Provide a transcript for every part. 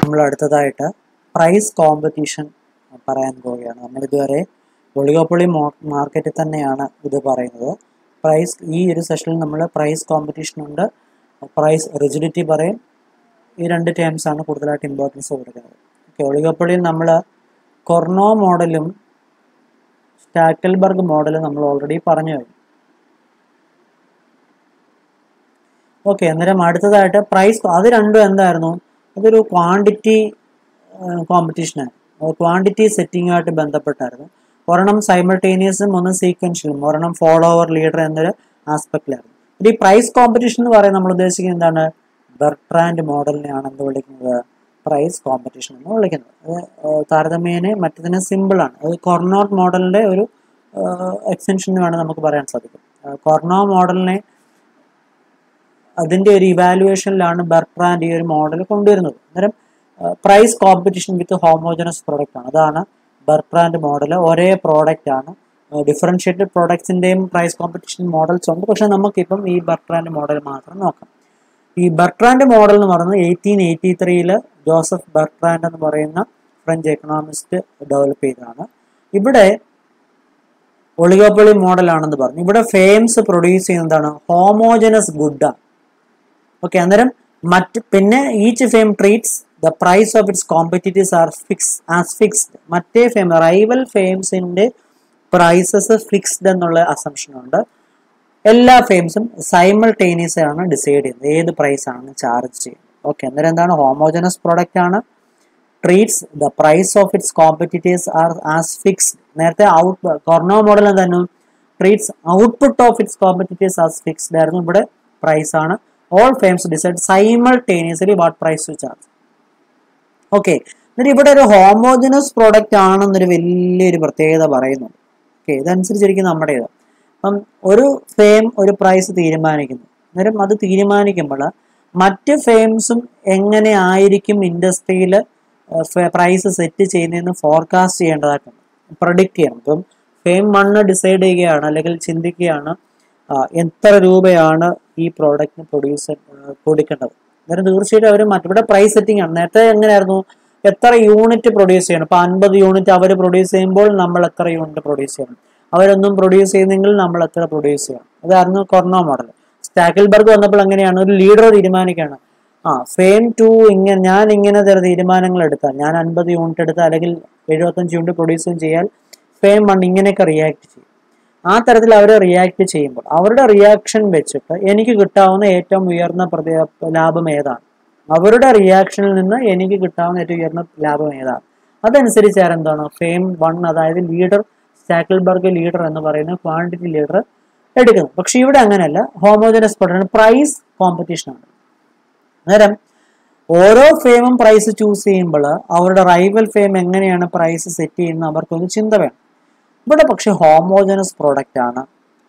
നമ്മൾ അടുത്തതായിട്ട് price competition പറയാൻ പോവുകയാണ് നമ്മൾ ഇതുവരെ ഒളിഗോപ്പൊളി മാർക്കറ്റിൽ തന്നെയാണ് ഇത് പറയുന്നത് പ്രൈസ് ഈ ഒരു സെഷനിൽ നമ്മൾ പ്രൈസ് കോമ്പറ്റീഷൻ ഉണ്ട് പ്രൈസ് റിജിഡിറ്റി പറയും ഈ രണ്ട് ടേംസ് ആണ് കൂടുതലായിട്ട് ഇമ്പോർട്ടൻസ് കൊടുക്കുന്നത് ഓക്കെ ഒളിഗോപ്പൊളിയിൽ നമ്മൾ കൊർണോ മോഡലും സ്റ്റാക്കൽബർഗ് മോഡലും നമ്മൾ ഓൾറെഡി പറഞ്ഞു കഴിഞ്ഞു ഓക്കെ അന്നേരം അടുത്തതായിട്ട് പ്രൈസ് അത് രണ്ടും എന്തായിരുന്നു അതൊരു ക്വാണ്ടിറ്റി കോമ്പറ്റീഷനാണ് ക്വാണ്ടിറ്റി സെറ്റിങ്ങുമായിട്ട് ബന്ധപ്പെട്ടായിരുന്നു ഒരെണ്ണം സൈമൾട്ടേനിയസും ഒന്ന് സീക്വൻഷ്യലും ഒരെണ്ണം ഫോളോവർ ലീഡർ എന്നൊരു ആസ്പെക്റ്റിലായിരുന്നു ഈ പ്രൈസ് കോമ്പറ്റീഷൻ എന്ന് പറയുന്നത് നമ്മൾ ഉദ്ദേശിക്കുന്നത് എന്താണ് ബെർട്രാൻഡ് മോഡലിനെയാണ് എന്ത് വിളിക്കുന്നത് പ്രൈസ് കോമ്പറ്റീഷൻ എന്ന് വിളിക്കുന്നത് അത് താരതമ്യേന മറ്റതിന് സിമ്പിളാണ് അത് കൊർണോട്ട് മോഡലിൻ്റെ ഒരു എക്സ്റ്റൻഷൻ എന്ന് വേണം നമുക്ക് പറയാൻ സാധിക്കും കൊർണോ മോഡലിനെ അതിൻ്റെ ഒരു ഇവാലുവേഷനിലാണ് ബെർട്രാൻഡ് ഈ ഒരു മോഡൽ കൊണ്ടുവരുന്നത് അന്നേരം price competition with homogeneous product ആണ് അതാണ് ബെർട്രാൻഡ് മോഡൽ ഒരേ പ്രോഡക്റ്റ് ആണ് ഡിഫറൻഷ്യേറ്റഡ് പ്രോഡക്ട്സിൻ്റെയും പ്രൈസ് കോമ്പറ്റീഷൻ മോഡൽസ് ഉണ്ട് പക്ഷെ നമുക്കിപ്പം ഈ ബെർട്രാൻഡ് മോഡൽ മാത്രം നോക്കാം ഈ ബെർട്രാൻഡ് മോഡൽ എന്ന് പറയുന്നത് എയ്റ്റീൻ എയ്റ്റി ത്രീയിൽ ജോസഫ് ബെർട്രാൻഡ് എന്ന് പറയുന്ന ഫ്രഞ്ച് എക്കണോമിസ്റ്റ് ഡെവലപ്പ് ചെയ്തതാണ് ഇവിടെ ഒളിഗോപ്പൊളി മോഡലാണെന്ന് പറഞ്ഞു ഇവിടെ ഫെയിംസ് പ്രൊഡ്യൂസ് ചെയ്യുന്നതാണ് ഹോമോജനസ് ഗുഡാണ് ഓക്കെ അന്നേരം മറ്റ് പിന്നെ each firm treats the price of its competitives are fix as fixed മറ്റേ ഫെയിം റൈവൽ ഫെയിംസിന്റെ പ്രൈസസ് ഫിക്സ്ഡ് എന്നുള്ള അസംഷൻ ഉണ്ട് എല്ലാ ഫെയിംസും സൈമൾട്ടേനിയസ് ആണ് ഡിസൈഡ് ചെയ്യുന്നത് ഏത് പ്രൈസ് ആണ് ചാർജ് ചെയ്യുന്നത് ഓക്കെ അന്നേരം എന്താണ് ഹോമോജനസ് പ്രോഡക്റ്റ് ആണ് treats the price of its competitives are as fixed നേരത്തെ ഔട്ട് കൊർണോ മോഡൽ എന്തായിരുന്നു treats output of its competitives as fixed ആയിരുന്നു ഇവിടെ പ്രൈസ് ആണ് all firms decide simultaneously what price to charge okay എന്നിട്ട് ഇവിടെ ഒരു homogeneous product ആണെന്നൊരു വലിയൊരു പ്രത്യേകത പറയുന്നുണ്ട് ഓക്കെ ഇതനുസരിച്ചിരിക്കും നമ്മുടേത് അപ്പം ഒരു ഫെയിം ഒരു പ്രൈസ് തീരുമാനിക്കുന്നു അന്നേരം അത് തീരുമാനിക്കുമ്പോൾ മറ്റ് ഫെയിംസും എങ്ങനെ ആയിരിക്കും ഇൻഡസ്ട്രിയിൽ പ്രൈസ് സെറ്റ് ചെയ്യുന്നതെന്ന് ഫോർകാസ്റ്റ് ചെയ്യേണ്ടതായിട്ടുണ്ട് പ്രൊഡിക്റ്റ് ചെയ്യണം ഇപ്പം ഫെയിം മണ്ണ് ഡിസൈഡ് ചെയ്യുകയാണ് അല്ലെങ്കിൽ ചിന്തിക്കുകയാണ് എത്ര രൂപയാണ് ഈ പ്രോഡക്റ്റിന് പ്രൊഡ്യൂസർ കൊടുക്കേണ്ടത് അന്നേരം തീർച്ചയായിട്ടും അവർ മറ്റിവിടെ പ്രൈസ് സെറ്റിംഗ് ആണ് നേരത്തെ എങ്ങനെയായിരുന്നു എത്ര യൂണിറ്റ് പ്രൊഡ്യൂസ് ചെയ്യണം ഇപ്പൊ അൻപത് യൂണിറ്റ് അവർ പ്രൊഡ്യൂസ് ചെയ്യുമ്പോൾ നമ്മൾ എത്ര യൂണിറ്റ് പ്രൊഡ്യൂസ് ചെയ്യണം അവരൊന്നും പ്രൊഡ്യൂസ് ചെയ്യുന്നെങ്കിൽ നമ്മൾ എത്ര പ്രൊഡ്യൂസ് ചെയ്യണം അതായിരുന്നു കൊറോണ മോഡൽ സ്റ്റാക്കിൽബർഗ് വന്നപ്പോൾ എങ്ങനെയാണ് ഒരു ലീഡർ തീരുമാനിക്കുകയാണ് ആ ഫെയിം ടു ഇങ്ങനെ ഞാൻ ഇങ്ങനെ ചില തീരുമാനങ്ങൾ എടുത്താൽ ഞാൻ അൻപത് യൂണിറ്റ് എടുത്താൽ അല്ലെങ്കിൽ എഴുപത്തഞ്ച് യൂണിറ്റ് പ്രൊഡ്യൂസ് ചെയ്യാൽ ഫെയിം വൺ ഇങ്ങനെയൊക്കെ റിയാക്ട് ചെയ്യും ആ തരത്തിൽ അവർ റിയാക്ട് ചെയ്യുമ്പോൾ അവരുടെ റിയാക്ഷൻ വെച്ചിട്ട് എനിക്ക് കിട്ടാവുന്ന ഏറ്റവും ഉയർന്ന പ്രതി ലാഭം ഏതാണ് അവരുടെ റിയാക്ഷനിൽ നിന്ന് എനിക്ക് കിട്ടാവുന്ന ഏറ്റവും ഉയർന്ന ലാഭം ഏതാണ് അതനുസരിച്ച് എന്താണ് ഫെയിം വൺ അതായത് ലീഡർ സ്റ്റാക്കിൾബർഗ് ലീഡർ എന്ന് പറയുന്ന ക്വാണ്ടിറ്റി ലീഡർ എടുക്കുന്നത് പക്ഷെ ഇവിടെ അങ്ങനെയല്ല ഹോമോജനസ് പ്രൊഡക്റ്റ് പ്രൈസ് കോമ്പറ്റീഷൻ ആണ് അന്നേരം ഓരോ ഫെയിമും പ്രൈസ് ചൂസ് ചെയ്യുമ്പോൾ അവരുടെ റൈവൽ ഫെയിം എങ്ങനെയാണ് പ്രൈസ് സെറ്റ് ചെയ്യുന്നത് അവർക്കൊന്ന് ചിന്ത വേണം ഇവിടെ പക്ഷെ ഹോമോജനസ് പ്രോഡക്റ്റ് ആണ്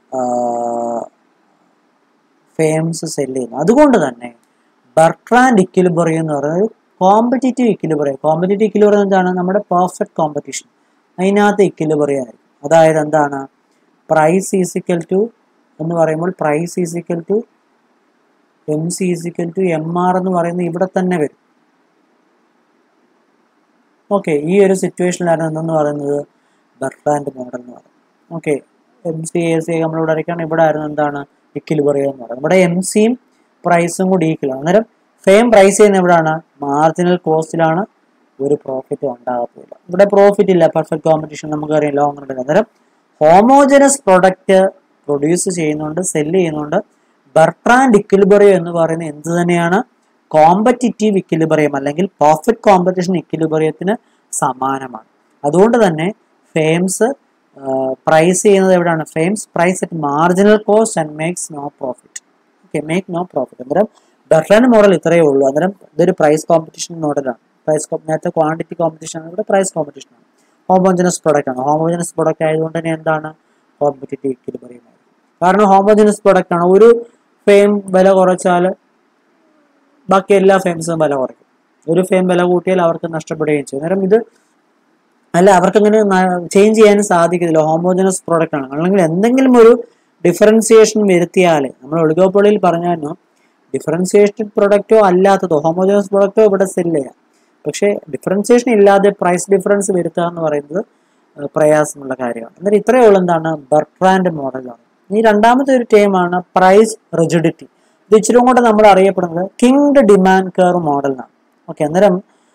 ഫെയിംസ് സെല് ചെയ്യുന്നത് അതുകൊണ്ട് തന്നെ ബർട്രാൻഡ് ഇക്വിലിബറിയം എന്ന് പറയുന്നത് കോമ്പറ്റേറ്റീവ് ഇക്വിലിബറിയം കോമ്പറ്റേറ്റീവ് ഇക്വിലിബറിയം എന്താണ് നമ്മുടെ പെർഫെക്റ്റ് കോമ്പറ്റീഷൻ അതിനകത്ത് ഇക്വിലിബറിയം ആയിരിക്കും അതായത് എന്താണ് പ്രൈസ് ഈസിക്കൽ ടു എന്ന് പറയുമ്പോൾ price is equal to M C is equal to M R എന്ന് പറയുന്നത് ഇവിടെ തന്നെ വരും ഓക്കെ ഈ ഒരു സിറ്റുവേഷനിലാണ് എന്തെന്ന് പറയുന്നത് ബർട്രാൻഡ് മോഡൽ എന്ന് പറയുന്നത് okay M C A C നമ്മളിവിടെ വരയ്ക്കുകയാണ് ഇവിടെ ആയിരുന്നു എന്താണ് ഇക്വിലിബറിയം എന്ന് പറയുന്നത് ഇവിടെ എം സിയും പ്രൈസും കൂടി ഈക്വൽ അന്നേരം ഫെയിം പ്രൈസ് ചെയ്യുന്ന എവിടെയാണ് മാർജിനൽ കോസ്റ്റിലാണ് ഒരു പ്രോഫിറ്റ് ഉണ്ടാകത്തില്ല ഇവിടെ പ്രോഫിറ്റ് ഇല്ല പെർഫെക്റ്റ് കോമ്പറ്റീഷൻ നമുക്കറിയാം ലോങ് റണ്ണിൽ അന്നേരം ഹോമോജനസ് പ്രൊഡക്റ്റ് പ്രൊഡ്യൂസ് ചെയ്യുന്നുണ്ട് സെല് ചെയ്യുന്നുണ്ട് ബർട്രാൻഡ് ഇക്വിലിബറിയം എന്ന് പറയുന്നത് എന്ത് തന്നെയാണ് കോമ്പറ്റിറ്റീവ് ഇക്വിലിബറിയം അല്ലെങ്കിൽ പെർഫെക്റ്റ് കോമ്പറ്റീഷൻ ഇക്വിലിബറിയത്തിന് സമാനമാണ് അതുകൊണ്ട് തന്നെ ഫെയിംസ് പ്രൈസ് ചെയ്യുന്നത് എവിടെയാണ് firms price at marginal cost and makes no profit okay make no profit അന്നേരം ബെർട്രാൻഡ് മോഡൽ ഇത്രയേ ഉള്ളൂ അന്നേരം ഇതൊരു പ്രൈസ് കോമ്പറ്റീഷൻ മോഡലാണ് പ്രൈസ് നേരത്തെ ക്വാണ്ടിറ്റി കോമ്പറ്റീഷൻ ആണ് ഇവിടെ പ്രൈസ് കോമ്പറ്റീഷൻ ആണ് ഹോമോജനസ് പ്രൊഡക്റ്റ് ആണ് ഹോമോജനസ് പ്രൊഡക്റ്റ് ആയതുകൊണ്ട് തന്നെ എന്താണ് കോമ്പറ്റേറ്റീവ് ഇക്വിലിബറിയം കാരണം ഹോമോജനസ് പ്രൊഡക്റ്റ് ആണ് ഒരു ഫെയിം വില കുറച്ചാൽ ബാക്കി എല്ലാ ഫെയിംസും വില കുറയ്ക്കും ഒരു ഫെയിം വില കൂട്ടിയാൽ അവർക്ക് നഷ്ടപ്പെടുകയും ചെയ്യും അന്നേരം ഇത് അല്ല അവർക്ക് അങ്ങനെ ചേഞ്ച് ചെയ്യാനും സാധിക്കത്തില്ല ഹോമോജനസ് പ്രോഡക്റ്റ് ആണ് അല്ലെങ്കിൽ എന്തെങ്കിലും ഒരു ഡിഫറൻസിയേഷൻ വരുത്തിയാൽ നമ്മൾ ഒളിഗോപ്പൊളിയിൽ പറഞ്ഞാലും ഡിഫറൻസിയേറ്റഡ് പ്രൊഡക്റ്റോ അല്ലാത്തതോ ഹോമോജനസ് പ്രൊഡക്റ്റോ ഇവിടെ സെല് ചെയ്യാം പക്ഷേ ഡിഫറൻസിയേഷൻ ഇല്ലാതെ പ്രൈസ് ഡിഫറൻസ് വരുത്തുക എന്ന് പറയുന്നത് ഏഹ്, പ്രയാസമുള്ള കാര്യമാണ് എന്നാൽ ഇത്രയേ ഉള്ളൂ എന്താണ് ബർട്രാൻഡ് മോഡലാണ് ഈ രണ്ടാമത്തെ ഒരു ടേമാണ് പ്രൈസ് റിജിഡിറ്റി ഇത് ഇച്ചിരി കൂടെ നമ്മൾ അറിയപ്പെടുന്നത് കിങ്ഡ് ഡിമാൻഡ് കർവ് മോഡൽ എന്നാണ് ഓക്കെ അന്നേരം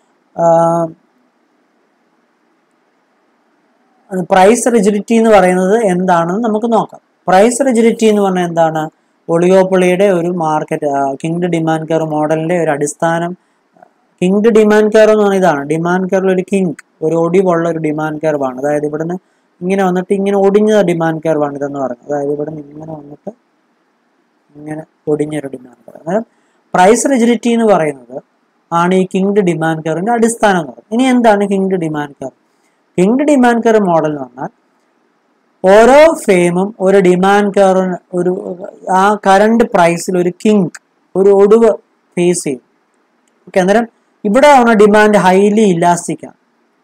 പ്രൈസ് റിജിഡിറ്റി എന്ന് പറയുന്നത് എന്താണെന്ന് നമുക്ക് നോക്കാം പ്രൈസ് റിജിഡിറ്റി എന്ന് പറഞ്ഞാൽ എന്താണ് ഒളിയോപ്പൊളിയുടെ ഒരു മാർക്കറ്റ് കിങ്ഡ് ഡിമാൻഡ് കർവ് മോഡലിന്റെ ഒരു അടിസ്ഥാനം കിങ്ഡ് ഡിമാൻഡ് കർവ് എന്ന് പറഞ്ഞാൽ ഇതാണ് ഡിമാൻഡ് കർവിൽ ഒരു കിങ് ഒരു ഒടിവുള്ള ഒരു ഡിമാൻഡ് കർവാണ് അതായത് ഇവിടുന്ന് ഇങ്ങനെ വന്നിട്ട് ഇങ്ങനെ ഒടിഞ്ഞ ഡിമാൻഡ് കർവാണ് ഇതെന്ന് പറയുന്നത് അതായത് ഇവിടുന്ന് ഇങ്ങനെ വന്നിട്ട് ഇങ്ങനെ ഒടിഞ്ഞൊരു ഡിമാൻഡ് കർവ് അന്നേരം പ്രൈസ് റിജിഡിറ്റി എന്ന് പറയുന്നത് ആണ് ഈ കിങ്ഡ് ഡിമാൻഡ് കർവിന്റെ അടിസ്ഥാനം എന്ന് പറയുന്നത് ഇനി എന്താണ് kinked demand curve kinked demand curve model എന്ന് പറഞ്ഞാൽ ഓരോ ഫെയിമും ഒരു ഡിമാൻഡ് കർവ് ഒരു ആ കറണ്ട് പ്രൈസിൽ ഒരു കിങ് ഒരു ഒടിവ് ഫേസ് ചെയ്യും ഓക്കെ അന്നേരം ഇവിടെ ആണ് ഡിമാൻഡ് ഹൈലി ഇലാസ്റ്റിക് ആണ്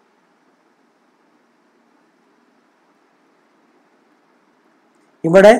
ഇവിടെ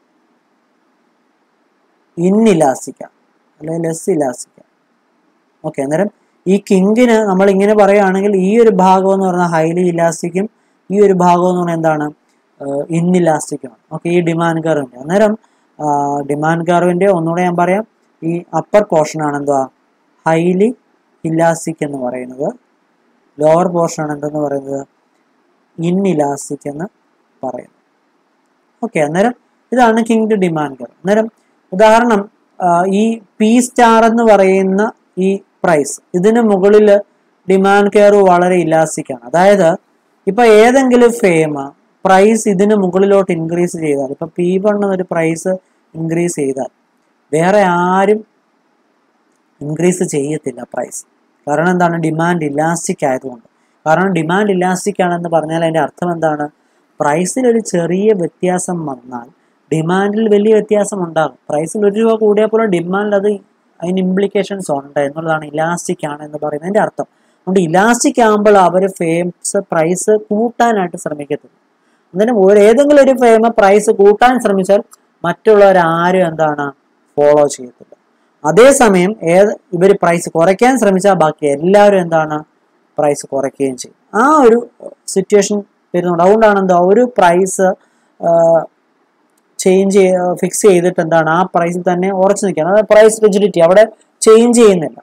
ഇൻഇലാസ്റ്റിക് ആണ് അല്ലെങ്കിൽ ലെസ് ഇലാസ്റ്റിക് ആണ് ഓക്കെ അന്നേരം ഈ കിങ്ങിന് നമ്മൾ ഇങ്ങനെ പറയുകയാണെങ്കിൽ ഈ ഒരു ഭാഗം എന്ന് പറഞ്ഞാൽ ഹൈലി ഇലാസ്റ്റിക്കും ഈ ഒരു ഭാഗം എന്ന് പറഞ്ഞാൽ എന്താണ് ഇൻഇലാസ്റ്റിക്കുമാണ് ഓക്കെ ഈ ഡിമാൻഡ് കർവിൻ്റെ അന്നേരം ഡിമാൻഡ് കർവിൻ്റെ ഒന്നുകൂടെ ഞാൻ പറയാം ഈ അപ്പർ പോർഷൻ ആണ് എന്തുവാ ഹൈലി ഇലാസ്റ്റിക് എന്ന് പറയുന്നത് ലോവർ പോർഷൻ ആണ് എന്തെന്ന് പറയുന്നത് ഇൻഇലാസ്റ്റിക് എന്ന് പറയുന്നത് ഓക്കെ അന്നേരം ഇതാണ് കിങ്ഡ് ഡിമാൻഡ് കർവ് അന്നേരം ഉദാഹരണം ആ, ഈ പി സ്റ്റാർ എന്ന് പറയുന്ന ഈ പ്രൈസ് ഇതിന് മുകളിൽ ഡിമാൻഡ് കെയർ വളരെ ഇലാസ്റ്റിക് ആണ് അതായത് ഇപ്പൊ ഏതെങ്കിലും ഫെയിം പ്രൈസ് ഇതിന് മുകളിലോട്ട് ഇൻക്രീസ് ചെയ്താൽ ഇപ്പൊ പി വൺ എന്നൊരു പ്രൈസ് ഇൻക്രീസ് ചെയ്താൽ വേറെ ആരും ഇൻക്രീസ് ചെയ്യത്തില്ല പ്രൈസ് കാരണം എന്താണ് ഡിമാൻഡ് ഇലാസ്റ്റിക് ആയതുകൊണ്ട് കാരണം ഡിമാൻഡ് ഇലാസ്റ്റിക് ആണെന്ന് പറഞ്ഞാൽ അതിന്റെ അർത്ഥം എന്താണ് പ്രൈസിൽ ഒരു ചെറിയ വ്യത്യാസം വന്നാൽ ഡിമാൻഡിൽ വലിയ വ്യത്യാസം ഉണ്ടാകും പ്രൈസിൽ ഒരു രൂപ കൂടിയാൽ പോലും ഡിമാൻഡിൽ അത് അതിന് ഇംപ്ലിക്കേഷൻസ് ഉണ്ട് എന്നുള്ളതാണ് ഇലാസ്റ്റിക് ആണ് എന്ന് പറയുന്നതിന്റെ അർത്ഥം അതുകൊണ്ട് ഇലാസ്റ്റിക് ആകുമ്പോൾ അവർ ഫെയിംസ് പ്രൈസ് കൂട്ടാനായിട്ട് ശ്രമിക്കത്തില്ല അന്നേരം ഒരു ഏതെങ്കിലും ഒരു ഫെയിം പ്രൈസ് കൂട്ടാൻ ശ്രമിച്ചാൽ മറ്റുള്ളവർ ആരും എന്താണ് ഫോളോ ചെയ്യത്തില്ല അതേസമയം ഏത് ഇവർ പ്രൈസ് കുറയ്ക്കാൻ ശ്രമിച്ചാൽ ബാക്കി എല്ലാവരും എന്താണ് പ്രൈസ് കുറയ്ക്കുകയും ചെയ്യും ആ ഒരു സിറ്റുവേഷൻ വരുന്നുണ്ട് അതുകൊണ്ടാണ് എന്താ ഒരു പ്രൈസ് ചേഞ്ച് ഫിക്സ് ചെയ്തിട്ട് എന്താണ് ആ പ്രൈസിൽ തന്നെ ഉറച്ചു നിൽക്കുകയാണ് അതായത് പ്രൈസ് റിജിഡിറ്റി അവിടെ ചേഞ്ച് ചെയ്യുന്നില്ല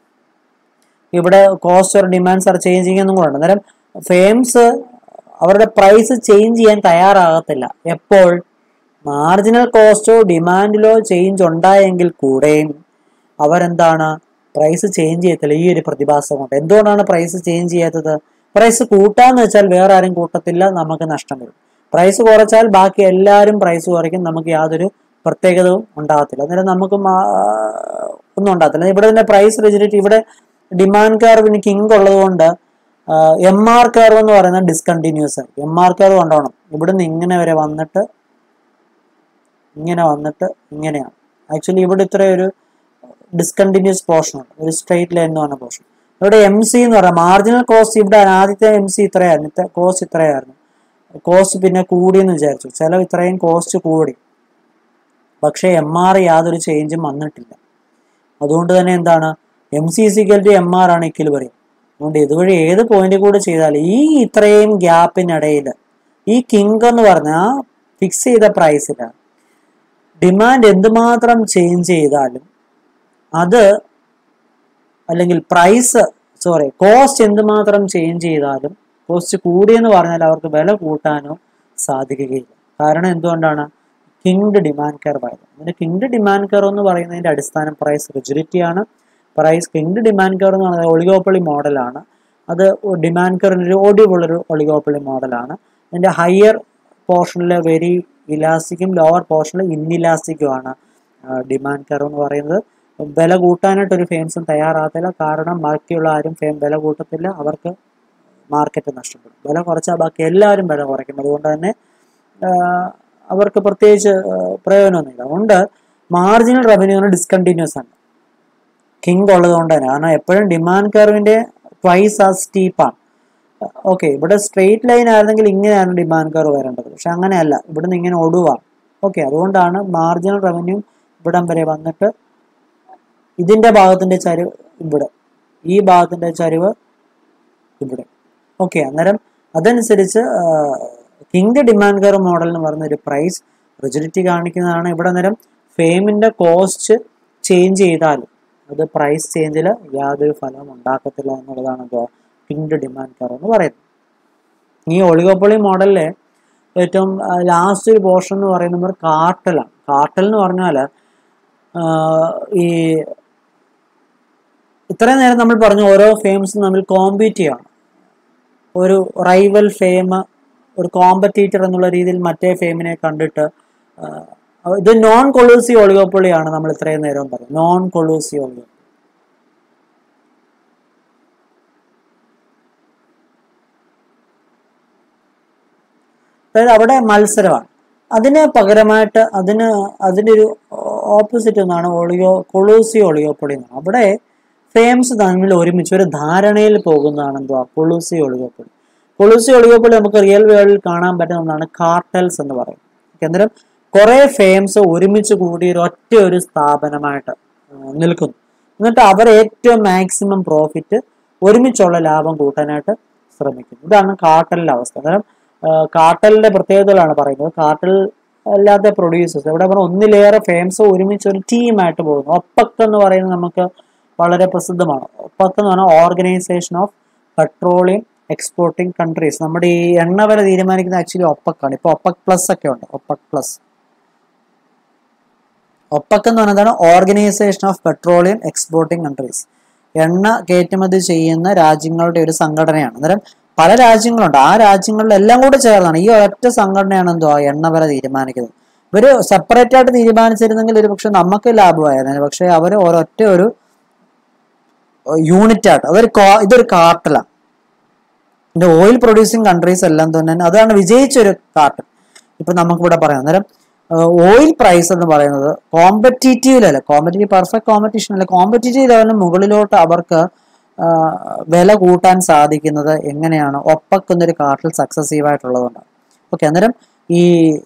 ഇവിടെ cost or demands are changing എന്നും കൂടെ ഉണ്ട് അന്നേരം ഫെയിംസ് അവരുടെ പ്രൈസ് ചേഞ്ച് ചെയ്യാൻ തയ്യാറാകത്തില്ല എപ്പോൾ മാർജിനൽ കോസ്റ്റോ ഡിമാൻഡിലോ ചേഞ്ച് ഉണ്ടായെങ്കിൽ കൂടെയും അവരെന്താണ് പ്രൈസ് ചേഞ്ച് ചെയ്യത്തില്ല ഈ ഒരു പ്രതിഭാസം കൊണ്ട് എന്തുകൊണ്ടാണ് പ്രൈസ് ചേഞ്ച് ചെയ്യാത്തത് പ്രൈസ് കൂട്ടാന്ന് വെച്ചാൽ വേറെ ആരും കൂട്ടത്തില്ല നമുക്ക് നഷ്ടം വരും പ്രൈസ് കുറച്ചാൽ ബാക്കി എല്ലാവരും പ്രൈസ് കുറയ്ക്കും നമുക്ക് യാതൊരു പ്രത്യേകതയും ഉണ്ടാകത്തില്ല അന്നേരം നമുക്ക് മാ- ഒന്നും ഉണ്ടാകത്തില്ല ഇവിടെ തന്നെ പ്രൈസ് റിജിഡിറ്റി ഇവിടെ ഡിമാൻഡ് കർവിന് കിങ് ഉള്ളത് കൊണ്ട് എം ആർ കർവ് എന്ന് പറയുന്നത് ഡിസ്കണ്ടിന്യൂസ് ആയിരിക്കും എം ആർ കർവ് കൊണ്ടോണം ഇവിടുന്ന് ഇങ്ങനെ വരെ വന്നിട്ട് ഇങ്ങനെ വന്നിട്ട് ഇങ്ങനെയാണ് ആക്ച്വലി ഇവിടെ ഇത്ര ഒരു ഡിസ്കണ്ടിന്യൂസ് പോർഷൻ ഉണ്ട് ഒരു സ്ട്രെയിറ്റ് ലൈൻ എന്ന് പറഞ്ഞ പോർഷൻ ഇവിടെ എം സി എന്ന് പറയാം മാർജിനൽ കോസ്റ്റ് ഇവിടെ ആദ്യത്തെ എം സി ഇത്രയായിരുന്നു കോസ്റ്റ് ഇത്രയായിരുന്നു കോസ്റ്റ് പിന്നെ കൂടിയെന്ന് വിചാരിച്ചു ചിലവ് ഇത്രയും കോസ്റ്റ് കൂടി പക്ഷേ എം ആർ യാതൊരു ചേഞ്ചും വന്നിട്ടില്ല അതുകൊണ്ട് തന്നെ എന്താണ് M C is equal to M R ആണ് ഇക്കിൽ പറയും അതുകൊണ്ട് ഇതുവഴി ഏത് പോയിന്റ് കൂടെ ചെയ്താൽ ഈ ഇത്രയും ഗ്യാപ്പിനിടയിൽ ഈ കിങ് എന്ന് പറഞ്ഞ ആ ഫിക്സ് ചെയ്ത പ്രൈസിൽ ഡിമാൻഡ് എന്തുമാത്രം ചേഞ്ച് ചെയ്താലും അത് അല്ലെങ്കിൽ പ്രൈസ് സോറി കോസ്റ്റ് എന്തുമാത്രം ചേഞ്ച് ചെയ്താലും കോസ്റ്റ് കൂടിയെന്ന് പറഞ്ഞാൽ അവർക്ക് വില കൂട്ടാനോ സാധിക്കുകയില്ല കാരണം എന്തുകൊണ്ടാണ് കിങ്ഡ് ഡിമാൻഡ് കർവ് ആയത് അതിന്റെ കിങ്ഡ് ഡിമാൻഡ് കർവ് എന്ന് പറയുന്നതിന്റെ അടിസ്ഥാനം പ്രൈസ് റിജിഡിറ്റി ആണ് പ്രൈസ് കിങ്ഡ് ഡിമാൻഡ് കർവ് എന്ന് പറയുന്നത് ഒളിഗോപ്പൊളി മോഡലാണ് അത് ഡിമാൻഡ് കർവിന് ഒരു ഒടിവുള്ളൊരു ഒളിഗോപ്പൊളി മോഡലാണ് അതിന്റെ ഹയർ പോർഷനിൽ വെരി ഇലാസ്റ്റിക്കും ലോവർ പോർഷനിൽ ഇൻഇലാസ്റ്റിക്കും ആണ് ഡിമാൻഡ് കർവ് എന്ന് പറയുന്നത് വില കൂട്ടാനായിട്ട് ഒരു ഫെയിംസും തയ്യാറാകത്തില്ല കാരണം ബാക്കിയുള്ള ആരും ഫെയിം വില കൂട്ടത്തില്ല അവർക്ക് മാർക്കറ്റ് നഷ്ടപ്പെടും വില കുറച്ചാൽ ബാക്കി എല്ലാവരും വില കുറയ്ക്കും അതുകൊണ്ട് തന്നെ ആഹ് അവർക്ക് പ്രത്യേകിച്ച് ആഹ് പ്രയോജനമൊന്നുമില്ല അതുകൊണ്ട് മാർജിനൽ റവന്യൂന് ഡിസ്കണ്ടിന്യൂസ് ആണ് കിങ് ഉള്ളത് കൊണ്ട് തന്നെ കാരണം എപ്പോഴും ഡിമാൻഡ് കർവിന്റെ ട്വൈസ് ആ സ്റ്റീപ്പാണ് ഓക്കെ ഇവിടെ സ്ട്രെയിറ്റ് ലൈൻ ആയിരുന്നെങ്കിൽ ഇങ്ങനെയാണ് ഡിമാൻഡ് കർവ് വരേണ്ടത് പക്ഷെ അങ്ങനെയല്ല ഇവിടുന്ന് ഇങ്ങനെ ഒടുവാണ് ഓക്കെ അതുകൊണ്ടാണ് മാർജിനൽ റവന്യൂ ഇവിടം വരെ വന്നിട്ട് ഇതിന്റെ ഭാഗത്തിന്റെ ചരിവ് ഇവിടെ ഈ ഭാഗത്തിന്റെ ചരിവ് ഇവിടെ ഓക്കെ അന്നേരം അതനുസരിച്ച് കിങ് ഡിമാൻഡ് കർവ് മോഡൽ എന്ന് പറയുന്ന ഒരു പ്രൈസ് റിജിഡിറ്റി കാണിക്കുന്നതാണ് ഇവിടെ നേരം ഫെയിമിന്റെ കോസ്റ്റ് ചേഞ്ച് ചെയ്താലും അത് പ്രൈസ് ചേഞ്ചിൽ യാതൊരു ഫലവും ഉണ്ടാക്കത്തില്ല എന്നുള്ളതാണ് കിങ് ഡിമാൻഡ് കർവ് എന്ന് പറയുന്നത് ഈ ഒളിഗോപ്പൊളി മോഡലിലെ ഏറ്റവും ലാസ്റ്റ് ഒരു പോർഷൻ എന്ന് പറയുന്നത് കാർട്ടലാണ് കാർട്ടൽ എന്ന് പറഞ്ഞാൽ ഈ ഇത്രയും നേരം നമ്മൾ പറഞ്ഞു ഓരോ ഫെയിംസും തമ്മിൽ കോമ്പീറ്റ് ചെയ്യണം ഒരു റൈവൽ ഫെയിം ഒരു കോമ്പറ്റീറ്റർ എന്നുള്ള രീതിയിൽ മറ്റേ ഫെയിമിനെ കണ്ടിട്ട് ആ, ഇത് നോൺ കൊളൂസി ഒളിഗോപ്പൊളിയാണ് നമ്മൾ ഇത്രയും നേരം പറയുന്നത് നോൺ കൊളൂസി ഒളിഗോപ്പൊളി അതായത് അവിടെ മത്സരമാണ് അതിന് പകരമായിട്ട് അതിന് അതിൻ്റെ ഒരു ഓപ്പോസിറ്റ് ഒന്നാണ് ഒളിയോ കൊളൂസി ഒളിയോപ്പൊളി എന്നാണ് അവിടെ ഫെയിംസ് തമ്മിൽ ഒരുമിച്ച് ഒരു ധാരണയിൽ പോകുന്നതാണ് എന്തുവാ കൊളൂസി ഒളിയോപ്പൊളി കൊളൂസി ഒളിയോപ്പൊളി നമുക്ക് റിയൽ വേൾഡിൽ കാണാൻ പറ്റുന്ന ഒന്നാണ് കാർട്ടൽസ് എന്ന് പറയും അന്നേരം കുറെ ഫെയിംസ് ഒരുമിച്ച് കൂടി ഒരു ഒറ്റ ഒരു സ്ഥാപനമായിട്ട് ആ, നിൽക്കുന്നു എന്നിട്ട് അവർ ഏറ്റവും മാക്സിമം പ്രോഫിറ്റ് ഒരുമിച്ചുള്ള ലാഭം കൂട്ടാനായിട്ട് ശ്രമിക്കുന്നു ഇതാണ് കാർട്ടലിന്റെ അവസ്ഥ അന്നേരം കാർട്ടലിന്റെ പ്രത്യേകതകളാണ് പറയുന്നത് കാർട്ടൽ അല്ലാത്ത പ്രൊഡ്യൂസേഴ്സ് ഇവിടെ പറഞ്ഞ ഒന്നിലേറെ ഫെയിംസ് ഒരുമിച്ച് ഒരു ടീമായിട്ട് പോകുന്നു ഒപ്പക് എന്ന് പറയുന്നത് നമുക്ക് വളരെ പ്രസിദ്ധമാണ് ഒപ്പക് എന്ന് പറഞ്ഞാൽ organisation of petroleum exporting countries നമ്മുടെ ഈ എണ്ണ വില തീരുമാനിക്കുന്ന ആക്ച്വലി ഒപ്പക്കാണ് ഇപ്പൊ ഒപ്പക് പ്ലസ് ഒക്കെ ഉണ്ട് ഒപ്പക് പ്ലസ് ഒപ്പക് എന്ന് പറയുന്നതാണ് organisation of petroleum exporting countries എണ്ണ കയറ്റുമതി ചെയ്യുന്ന രാജ്യങ്ങളുടെ ഒരു സംഘടനയാണ് അന്നേരം പല രാജ്യങ്ങളുണ്ട് ആ രാജ്യങ്ങളിലെല്ലാം കൂടെ ചേർന്നാണ് ഈ ഒരൊറ്റ സംഘടനയാണ് എന്തോ എണ്ണ വില തീരുമാനിക്കുന്നത് ഇവര് സെപ്പറേറ്റ് ആയിട്ട് തീരുമാനിച്ചിരുന്നെങ്കിൽ ഒരു പക്ഷെ നമുക്ക് ലാഭമായിരുന്നു പക്ഷെ അവർ ഒരൊറ്റ ഒരു യൂണിറ്റ് ആയിട്ട് അതൊരു കാ- ഇതൊരു കാർട്ടലാണ് ഇതിന്റെ ഓയിൽ പ്രൊഡ്യൂസിങ് കൺട്രീസ് എല്ലാം തന്നെ അതാണ് വിജയിച്ചൊരു കാർട്ടൽ ഇപ്പൊ നമുക്കിവിടെ പറയാം അന്നേരം ഓയിൽ പ്രൈസ് എന്ന് പറയുന്നത് competitive level competitive perfect competition അല്ല കോമ്പറ്റീറ്റീവ് ലെവലിന് മുകളിലോട്ട് അവർക്ക് ആ, വില കൂട്ടാൻ സാധിക്കുന്നത് എങ്ങനെയാണ് ഒപ്പക്ക് എന്നൊരു കാർട്ടിൽ സക്സസീവ് ആയിട്ടുള്ളതുകൊണ്ടാണ് ഓക്കെ അന്നേരം ഈ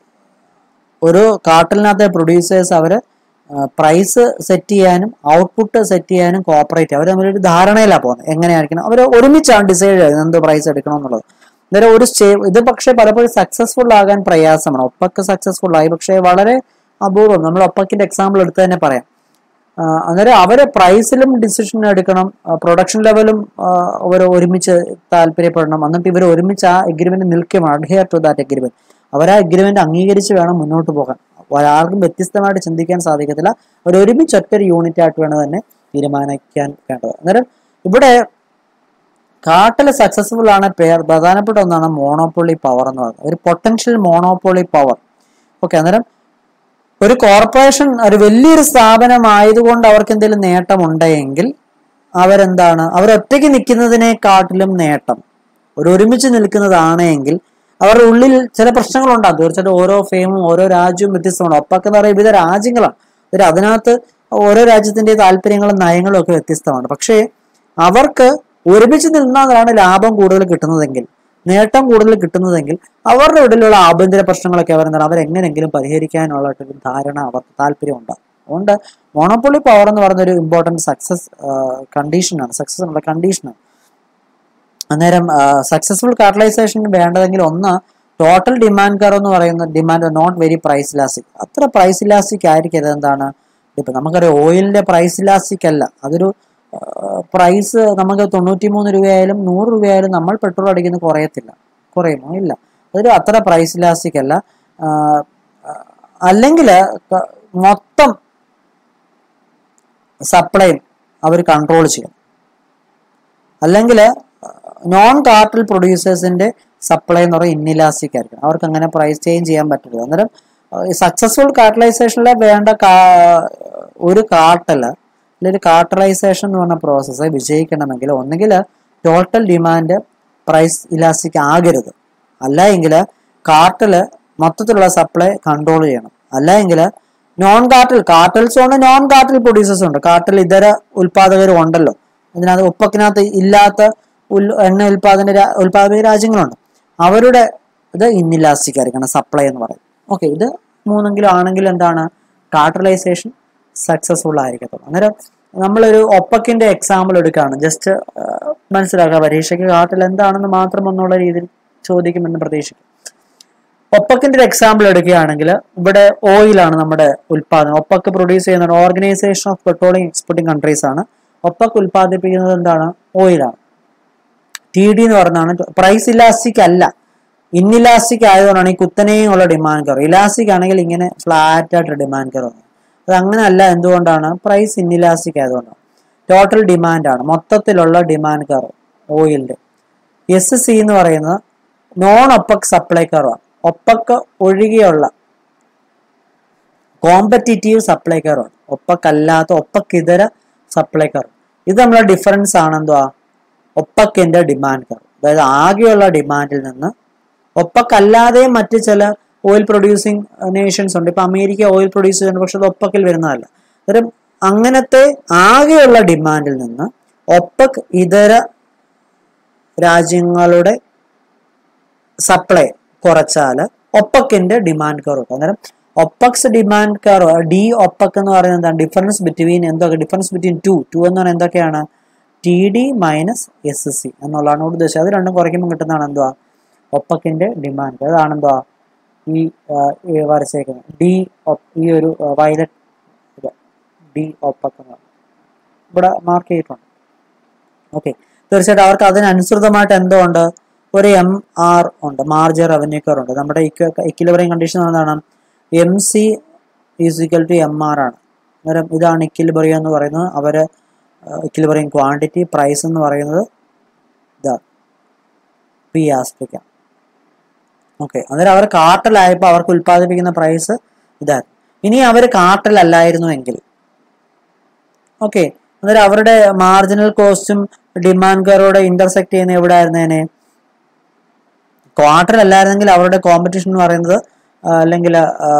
ഒരു കാർട്ടലിനകത്തെ പ്രൊഡ്യൂസേഴ്സ് അവർ പ്രൈസ് സെറ്റ് ചെയ്യാനും ഔട്ട്പുട്ട് സെറ്റ് ചെയ്യാനും കോപ്പറേറ്റ് അവർ തമ്മിലൊരു ധാരണയിലാണ് പോകുന്നത് എങ്ങനെയായിരിക്കണം അവർ ഒരുമിച്ചാണ് ഡിസൈഡ് ചെയ്യുന്നത് എന്ത് പ്രൈസ് എടുക്കണം എന്നുള്ളത് അന്നേരം ഒരു സ്റ്റേ ഇത് പക്ഷേ പലപ്പോഴും സക്സസ്ഫുൾ ആകാൻ പ്രയാസമാണ് ഒപ്പക്ക് സക്സസ്ഫുൾ ആയി പക്ഷേ വളരെ അപൂർവം നമ്മൾ ഒപ്പക്കിന്റെ എക്സാമ്പിൾ എടുത്ത് തന്നെ പറയാം ആ, അന്നേരം അവര് പ്രൈസിലും ഡിസിഷൻ എടുക്കണം പ്രൊഡക്ഷൻ ലെവലും അവർ ഒരുമിച്ച് താല്പര്യപ്പെടണം എന്നിട്ട് ഇവർ ഒരുമിച്ച് ആ എഗ്രിമെന്റ് നിൽക്കുകയാണ് അഡ്ഹിയർ ടു ദാറ്റ് എഗ്രിമെന്റ് അവർ ആ എഗ്രിമെന്റ് അംഗീകരിച്ച് വേണം മുന്നോട്ട് പോകാൻ ഒരാൾക്കും വ്യത്യസ്തമായിട്ട് ചിന്തിക്കാൻ സാധിക്കത്തില്ല അവർ ഒരുമിച്ച് ഒറ്റൊരു യൂണിറ്റ് ആയിട്ട് വേണം തന്നെ തീരുമാനിക്കാൻ വേണ്ടത് അന്നേരം ഇവിടെ കാട്ടിൽ സക്സസ്ഫുൾ ആണ് പേർ പ്രധാനപ്പെട്ട ഒന്നാണ് മോണോപ്പൊളി പവർ എന്ന് പറയുന്നത് ഒരു പൊട്ടൻഷ്യൽ മോണോപ്പൊളി പവർ ഓക്കെ അന്നേരം ഒരു കോർപ്പറേഷൻ ഒരു വലിയൊരു സ്ഥാപനമായതുകൊണ്ട് അവർക്ക് എന്തെങ്കിലും നേട്ടമുണ്ടെങ്കിൽ അവരെന്താണ് അവരൊറ്റയ്ക്ക് നിൽക്കുന്നതിനെക്കാട്ടിലും നേട്ടം ഒരു ഒരുമിച്ച് നിൽക്കുന്നതാണ് എങ്കിൽ അവരുടെ ഉള്ളിൽ ചില പ്രശ്നങ്ങളുണ്ടാകും തീർച്ചയായിട്ടും ഓരോ ഫെയിമും ഓരോ രാജ്യവും വ്യത്യസ്തമാണ് ഒപ്പൊക്കെ എന്ന് പറയുന്നത് വിവിധ രാജ്യങ്ങളാണ് ഒരു അതിനകത്ത് ഓരോ രാജ്യത്തിന്റെ താല്പര്യങ്ങളും നയങ്ങളും ഒക്കെ വ്യത്യസ്തമാണ് പക്ഷേ അവർക്ക് ഒരുമിച്ച് നിന്നാലാണ് ലാഭം കൂടുതൽ കിട്ടുന്നതെങ്കിൽ നേട്ടം കൂടുതൽ കിട്ടുന്നതെങ്കിൽ അവരുടെ ഉള്ളിലുള്ള ആഭ്യന്തര പ്രശ്നങ്ങളൊക്കെ അവരെന്താണ് അവരെങ്ങനെങ്കിലും പരിഹരിക്കാനുള്ള ഒരു ധാരണ അവർക്ക് താല്പര്യം ഉണ്ടാകും അതുകൊണ്ട് മോണോപ്പൊളി പവർ എന്ന് പറയുന്ന ഒരു ഇമ്പോർട്ടൻറ്റ് സക്സസ് കണ്ടീഷനാണ് സക്സസ് എന്നുള്ള കണ്ടീഷനാണ് അന്നേരം സക്സസ്ഫുൾ കാർട്ടലൈസേഷൻ വേണ്ടതെങ്കിൽ ഒന്ന് ടോട്ടൽ ഡിമാൻഡ് കർവ് എന്ന് പറയുന്ന demand not very price elastic അത്ര പ്രൈസ് ഇലാസ്റ്റിക് ആയിരിക്കരുത് എന്താണ് ഇപ്പൊ നമുക്കറിയാം ഓയിലിന്റെ പ്രൈസ് ഇലാസ്റ്റിക് അല്ല അതൊരു പ്രൈസ് നമുക്ക് തൊണ്ണൂറ്റി മൂന്ന് രൂപയായാലും നൂറ് രൂപയായാലും നമ്മൾ പെട്രോൾ അടിക്കുന്നത് കുറയത്തില്ല കുറയുമോ ഇല്ല അതൊരു അത്ര പ്രൈസ് ഇലാസ്റ്റിക് അല്ല അല്ലെങ്കിൽ മൊത്തം സപ്ലൈയും അവർ കൺട്രോൾ ചെയ്യും അല്ലെങ്കിൽ നോൺ കാർട്ടൽ പ്രൊഡ്യൂസേഴ്സിന്റെ സപ്ലൈ എന്ന് പറയുന്നത് ഇന്നിലാസ്റ്റിക് ആയിരിക്കും അവർക്ക് അങ്ങനെ പ്രൈസ് ചേഞ്ച് ചെയ്യാൻ പറ്റില്ല അന്നേരം സക്സസ്ഫുൾ കാർട്ടലൈസേഷനിൽ വേണ്ട കാ- ഒരു കാർട്ടല് അല്ലെങ്കിൽ കാർട്ടലൈസേഷൻ എന്ന് പറഞ്ഞ പ്രോസസ്സ് വിജയിക്കണമെങ്കിൽ ഒന്നുകിൽ ടോട്ടൽ ഡിമാൻഡ് പ്രൈസ് ഇലാസ്റ്റിക് ആകരുത് അല്ല എങ്കിൽ കാർട്ടല് മൊത്തത്തിലുള്ള സപ്ലൈ കൺട്രോൾ ചെയ്യണം അല്ല എങ്കിൽ നോൺ കാർട്ടൽ കാർട്ടൽസ് ഉണ്ട് നോൺ കാർട്ടൽ പ്രൊഡ്യൂസേഴ്സ് ഉണ്ട് കാർട്ടൽ ഇതര ഉൽപാദകരും ഉണ്ടല്ലോ ഇതിനകത്ത് ഉപ്പക്കിനകത്ത് ഇല്ലാത്ത ഉൽ എണ്ണ ഉൽപാദന രാ- ഉൽപാദക രാജ്യങ്ങളുണ്ട് അവരുടെ ഇത് ഇന്നിലാസ്റ്റിക് ആയിരിക്കണം സപ്ലൈ എന്ന് പറയും ഓക്കെ ഇത് മൂന്നെങ്കിലും ആണെങ്കിൽ എന്താണ് കാർട്ടലൈസേഷൻ സക്സസ്ഫുൾ ആയിരിക്കത്തുള്ളൂ അന്നേരം നമ്മളൊരു ഒപ്പക്കിന്റെ എക്സാമ്പിൾ എടുക്കുകയാണ് ജസ്റ്റ് മനസ്സിലാക്കുക പരീക്ഷയ്ക്ക് കാട്ടിൽ എന്താണെന്ന് മാത്രം എന്നുള്ള രീതിയിൽ ചോദിക്കുമെന്ന് പ്രതീക്ഷിക്കും ഒപ്പക്കിന്റെ ഒരു എക്സാമ്പിൾ എടുക്കുകയാണെങ്കിൽ ഇവിടെ ഓയിലാണ് നമ്മുടെ ഉൽപാദനം ഒപ്പക്ക് പ്രൊഡ്യൂസ് ചെയ്യുന്ന organisation of petroleum exporting countries ആണ് ഒപ്പക്ക് ഉൽപ്പാദിപ്പിക്കുന്നത് എന്താണ് ഓയിലാണ് ടി ഡി എന്ന് പറഞ്ഞാണ് പ്രൈസ് ഇലാസ്റ്റിക് അല്ല ഇന്നിലാസ്റ്റിക് ആയതുകൊണ്ടാണ് ഈ കുത്തനെയും ഉള്ള ഡിമാൻഡ് കർവ് ഇലാസ്റ്റിക് ആണെങ്കിൽ ഇങ്ങനെ ഫ്ലാറ്റ് ആയിട്ട് ഡിമാൻഡ് കർവ് അത് അങ്ങനെയല്ല എന്തുകൊണ്ടാണ് പ്രൈസ് ഇന്നിലാസ്റ്റിക് ആയതുകൊണ്ടാണ് ടോട്ടൽ ഡിമാൻഡ് ആണ് മൊത്തത്തിലുള്ള ഡിമാൻഡ് കർവ് ഓയിലിന്റെ എസ് സി എന്ന് പറയുന്നത് നോൺ ഒപ്പക് സപ്ലൈ കർവാണ് ഒപ്പക്ക് ഒഴികെയുള്ള കോമ്പറ്റീറ്റീവ് സപ്ലൈ കർവാണ് ഒപ്പക്കല്ലാത്ത ഒപ്പക്കിതര സപ്ലൈ കർവ് ഇത് നമ്മളെ ഡിഫറൻസ് ആണ് എന്തുവാ ഒപ്പക്കിന്റെ ഡിമാൻഡ് കർവ് അതായത് ആകെയുള്ള ഡിമാൻഡിൽ നിന്ന് ഒപ്പക്കല്ലാതെയും മറ്റ് ചില ഓയിൽ പ്രൊഡ്യൂസിങ് നേഷൻസ് ഉണ്ട് ഇപ്പൊ അമേരിക്ക ഓയിൽ പ്രൊഡ്യൂസ് ചെയ്യുന്നുണ്ട് പക്ഷെ അത് ഒപ്പക്കിൽ വരുന്നതല്ല അന്നേരം അങ്ങനത്തെ ആകെയുള്ള ഡിമാൻഡിൽ നിന്ന് ഒപ്പക് ഇതര രാജ്യങ്ങളുടെ സപ്ലൈ കുറച്ചാൽ ഒപ്പക്കിന്റെ ഡിമാൻഡ് കർവ് അന്നേരം OPEC's demand curve D OPEC എന്ന് പറയുന്നത് എന്താണ് ഡിഫറൻസ് ബിറ്റ്വീൻ എന്തൊക്കെ ഡിഫറൻസ് ബിറ്റ്വീൻ ടു ടു എന്ന് പറയുന്നത് എന്തൊക്കെയാണ് T D minus S C എന്നുള്ളതാണ് ഇവിടെ ഉദ്ദേശിച്ചത് അത് രണ്ടും കുറയ്ക്കുമ്പോൾ കിട്ടുന്നതാണ് എന്തുവാ ഒപ്പക്കിന്റെ ഡിമാൻഡ് അതാണ് എന്തുവാ ഈ വരച്ചേക്കുന്നത് ഡി ഈ ഒരു വയലറ്റ് ഡി ഒപ്പക് എന്ന് പറയുന്നത് ഇവിടെ മാർക്ക് ചെയ്തിട്ടുണ്ട് ഓക്കെ തീർച്ചയായിട്ടും അവർക്ക് അതിനനുസൃതമായിട്ട് എന്തോ ഉണ്ട് ഒരു എം ആർ ഉണ്ട് മാർജർ റവന്യൂ കർ ഉണ്ട് നമ്മുടെ ഇക്വിലിബ്രിയം കണ്ടീഷൻ എന്താണ് M C is equal to M R ആണ് അന്നേരം ഇതാണ് ഇക്വിലിബ്രിയം എന്ന് പറയുന്നത് അവര് ഇക്വിലിബ്രിയം ക്വാണ്ടിറ്റി പ്രൈസ് എന്ന് പറയുന്നത് ഇതാണ് പി ആസ്പിക്കാം ഓക്കെ അന്നേരം അവർ കാർട്ടലായപ്പോൾ അവർക്ക് ഉൽപ്പാദിപ്പിക്കുന്ന പ്രൈസ് ഇതായിരുന്നു ഇനി അവർ കാർട്ടലല്ലായിരുന്നുവെങ്കിൽ ഓക്കെ അന്നേരം അവരുടെ മാർജിനൽ കോസ്റ്റും ഡിമാൻഡ് കറോടെ ഇന്റർസെക്ട് ചെയ്യുന്ന എവിടെ ആയിരുന്നേനെ ക്വാർട്ടർ അല്ലായിരുന്നെങ്കിൽ അവരുടെ കോമ്പറ്റീഷൻ എന്ന് പറയുന്നത് അല്ലെങ്കിൽ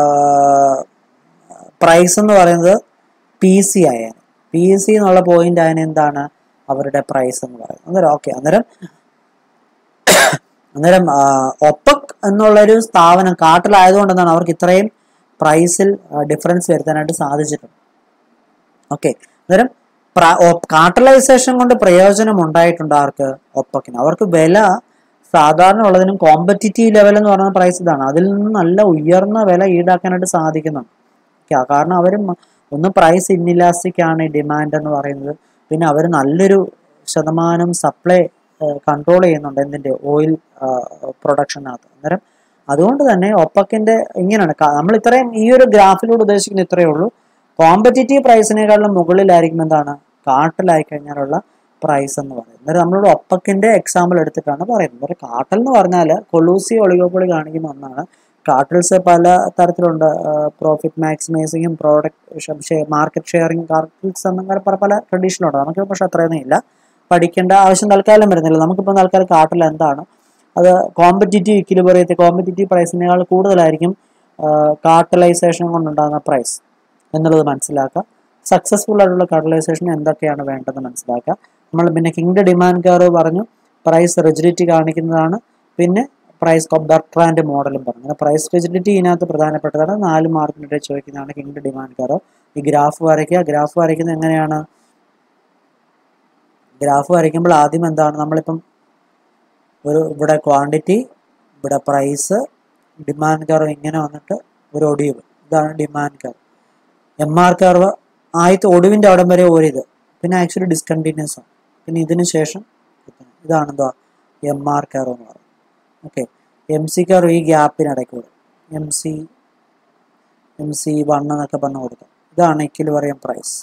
പ്രൈസ് എന്ന് പറയുന്നത് പി സി ആയാണ് പി സി എന്നുള്ള പോയിന്റ് ആയതിന് എന്താണ് അവരുടെ പ്രൈസ് എന്ന് പറയുന്നത് അന്നേരം ഓക്കെ അന്നേരം അന്നേരം ഒപ്പക് എന്നുള്ളൊരു സ്ഥാപനം കാട്ടിലായതുകൊണ്ട് എന്താണ് അവർക്ക് ഇത്രയും പ്രൈസിൽ ഡിഫറൻസ് വരുത്താനായിട്ട് സാധിച്ചിട്ടുണ്ട് ഓക്കെ അന്നേരം കാർട്ടലൈസേഷൻ കൊണ്ട് പ്രയോജനം ഉണ്ടായിട്ടുണ്ട് ആർക്ക് ഒപ്പക്കിന് അവർക്ക് വില സാധാരണ ഉള്ളതിനും കോമ്പറ്റിറ്റീവ് ലെവൽ എന്ന് പറയുന്ന പ്രൈസ് ഇതാണ് അതിൽ നിന്ന് നല്ല ഉയർന്ന വില ഈടാക്കാനായിട്ട് സാധിക്കുന്നുണ്ട് കാരണം അവർ ഒന്ന് പ്രൈസ് ഇന്നിലാസ്റ്റിക് ആണ് ഡിമാൻഡ് എന്ന് പറയുന്നത് പിന്നെ അവർ നല്ലൊരു ശതമാനം സപ്ലൈ കൺട്രോൾ ചെയ്യുന്നുണ്ട് എന്തിന്റെ ഓയിൽ പ്രൊഡക്ഷനകത്ത് അന്നേരം അതുകൊണ്ട് തന്നെ ഒപ്പക്കിന്റെ ഇങ്ങനെയാണ് നമ്മൾ ഇത്രയും ഈ ഒരു ഗ്രാഫിലൂടെ ഉദ്ദേശിക്കുന്ന ഇത്രയേ ഉള്ളൂ കോമ്പറ്റീറ്റീവ് പ്രൈസിനേക്കാളും മുകളിലായിരിക്കും എന്താണ് കാട്ടിലായി കഴിഞ്ഞാലുള്ള പ്രൈസ് എന്ന് പറയുന്നത് അന്നേരം നമ്മളിവിടെ ഒപ്പക്കിന്റെ എക്സാമ്പിൾ എടുത്തിട്ടാണ് പറയുന്നത് ഒരു കാട്ടൽ എന്ന് പറഞ്ഞാൽ കൊളൂസി ഒളിഗോപ്പൊളി കാണിക്കുന്ന ഒന്നാണ് കാർട്ടൽസ് പല തരത്തിലുണ്ട് പ്രോഫിറ്റ് മാക്സിമൈസിങ്ങും പ്രോഡക്റ്റ് മാർക്കറ്റ് ഷെയറിങ് കാർട്ടൽസ് എന്നങ്ങനെ പല പല ട്രഡീഷനുണ്ട് നമുക്ക് പക്ഷെ അത്രയൊന്നും ഇല്ല പഠിക്കേണ്ട ആവശ്യം തൽക്കാലം വരുന്നില്ല നമുക്കിപ്പോൾ തൽക്കാലം കാർട്ടൽ എന്താണ് അത് കോമ്പറ്റീറ്റീവ് ഇക്വിലിബറിയത്തെ കോമ്പറ്റീറ്റീവ് പ്രൈസിനേക്കാൾ കൂടുതലായിരിക്കും കാർട്ടലൈസേഷൻ കൊണ്ടുണ്ടാകുന്ന പ്രൈസ് എന്നുള്ളത് മനസ്സിലാക്കുക സക്സസ്ഫുൾ ആയിട്ടുള്ള കാർട്ടലൈസേഷൻ എന്തൊക്കെയാണ് വേണ്ടതെന്ന് മനസ്സിലാക്കുക നമ്മൾ പിന്നെ കിങ്ഡ് ഡിമാൻഡ് കർവ് പറഞ്ഞു പ്രൈസ് റിജിഡിറ്റി കാണിക്കുന്നതാണ് പിന്നെ പ്രൈസ് ബർട്രാൻഡ് മോഡലും പറഞ്ഞു അങ്ങനെ പ്രൈസ് റിജിഡിറ്റി ഇതിനകത്ത് പ്രധാനപ്പെട്ടതാണ് നാല് മാർക്കിനിടെ ചോദിക്കുന്നതാണ് കിങ്ഡ് ഡിമാൻഡ് കർവ് ഈ ഗ്രാഫ് വരയ്ക്കുക ഗ്രാഫ് വരയ്ക്കുന്നത് എങ്ങനെയാണ് ഗ്രാഫ് വരയ്ക്കുമ്പോൾ ആദ്യം എന്താണ് നമ്മളിപ്പം ഒരു ഇവിടെ ക്വാണ്ടിറ്റി ഇവിടെ പ്രൈസ് ഡിമാൻഡ് കർവ് ഇങ്ങനെ വന്നിട്ട് ഒരു ഒടിവ് ഇതാണ് demand curve M R curve ആദ്യത്തെ ഒടുവിൻ്റെ അവിടം വരെ ഒരിത് പിന്നെ ആക്ച്വലി ഡിസ്കണ്ടിന്യൂസ് ആണ് പിന്നെ ഇതിന് ശേഷം ഇതാണ് എന്താ എം ആർ കർവ് എന്ന് പറയുന്നത് ഓക്കെ എം സി കർവ് ഈ ഗ്യാപ്പിനിടയ്ക്ക് കൊടുക്കും M C M C one എന്നൊക്കെ പറഞ്ഞ് കൊടുക്കാം ഇതാണ് എക്കിൽ പറയാം പ്രൈസ്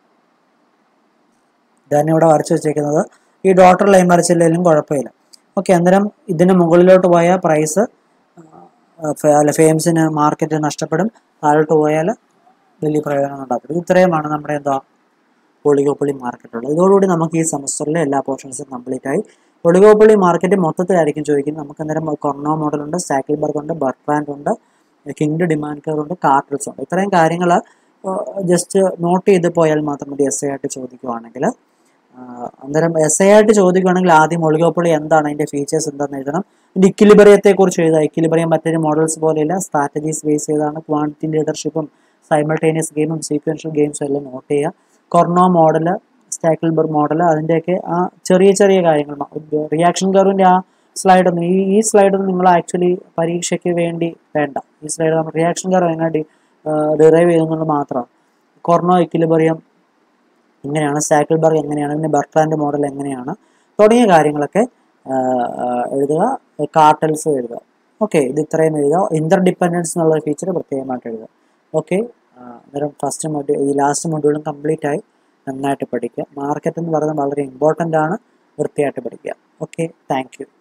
ഇതാണ് ഇവിടെ വരച്ച് വെച്ചേക്കുന്നത് ഈ ഡോട്ടർ ലൈൻ വരച്ചില്ലെങ്കിലും കുഴപ്പമില്ല ഓക്കെ അന്നേരം ഇതിന് മുകളിലോട്ട് പോയാൽ പ്രൈസ് അല്ല ഫെയിംസിന് മാർക്കറ്റ് നഷ്ടപ്പെടും താഴോട്ട് പോയാൽ വലിയ പ്രയോജനം ഉണ്ടാക്കും ഇത്രയുമാണ് നമ്മുടെ എന്താ ഒളിഗോപ്പൊളി മാർക്കറ്റ് ഉള്ളത് ഇതോടുകൂടി നമുക്ക് ഈ സെമസ്റ്ററിലെ എല്ലാ പോർഷൻസും കംപ്ലീറ്റ് ആയി ഒളിഗോപ്പൊളി മാർക്കറ്റ് മൊത്തത്തിലായിരിക്കും ചോദിക്കുന്നത് നമുക്ക് അന്നേരം കൊർണോ മോഡൽ ഉണ്ട് സാക്കിൾബർഗ് ഉണ്ട് ബർട്രാൻഡ് ഉണ്ട് കിങ്ഡ് ഡിമാൻഡ് കർ ഉണ്ട് കാർട്ടിൽസ് ഉണ്ട് ഇത്രയും കാര്യങ്ങൾ ജസ്റ്റ് നോട്ട് ചെയ്ത് പോയാൽ മാത്രം മതി എസ് എ ആയിട്ട് ചോദിക്കുവാണെങ്കിൽ അന്നേരം എസ് എ ആയിട്ട് ചോദിക്കുകയാണെങ്കിൽ ആദ്യം ഒളിഗോപ്പൊളി എന്താണ് അതിന്റെ ഫീച്ചേഴ്സ് എന്താണെന്ന് എഴുതണം ഇതിന്റെ ഇക്വിലിബറിയത്തെ കുറിച്ച് എഴുതുക ഇക്വിലിബറിയം മറ്റൊരു മോഡൽസ് പോലെയല്ല സ്ട്രാറ്റജീസ് ബേസ് ചെയ്താണ് ക്വാണ്ടിറ്റി ലീഡർഷിപ്പും സൈമൾട്ടേനിയസ് ഗെയിമും സീക്വൻഷ്യൽ ഗെയിംസും എല്ലാം നോട്ട് ചെയ്യുക കൊർണോ മോഡൽ സ്റ്റാക്കിൾബർ മോഡൽ അതിൻ്റെയൊക്കെ ആ ചെറിയ ചെറിയ കാര്യങ്ങൾ റിയാക്ഷൻ കർവിൻ്റെ ആ സ്ലൈഡൊന്നും ഈ ഈ സ്ലൈഡൊന്നും നിങ്ങൾ ആക്ച്വലി പരീക്ഷയ്ക്ക് വേണ്ടി വേണ്ട ഈ സ്ലൈഡ് നമ്മൾ റിയാക്ഷൻ കർവ് എങ്ങനെ ഡിറൈവ് ചെയ്യുന്നത് മാത്രമാണ് കൊർണോ ഇക്വിലിബറിയം എങ്ങനെയാണ് സാക്കിൾബർഗ് എങ്ങനെയാണ് പിന്നെ ബർട്രാൻഡ് മോഡൽ എങ്ങനെയാണ് തുടങ്ങിയ കാര്യങ്ങളൊക്കെ ആ, ആ, എഴുതുക കാർട്ടൽസ് എഴുതുക ഓക്കെ ഇത് ഇത്രയും എഴുതുക ഇന്റർ ഡിപ്പെൻഡൻസ് എന്നുള്ള ഫീച്ചർ പ്രത്യേകമായിട്ട് എഴുതുക ഓക്കെ അന്നേരം ഫസ്റ്റ് മൊഡ്യൂൾ ഈ ലാസ്റ്റ് മൊഡ്യൂളും കംപ്ലീറ്റ് ആയി നന്നായിട്ട് പഠിക്കുക മാർക്കറ്റ് എന്ന് പറയുന്നത് വളരെ ഇമ്പോർട്ടൻ്റ് ആണ് വൃത്തിയായിട്ട് പഠിക്കുക ഓക്കെ താങ്ക് യു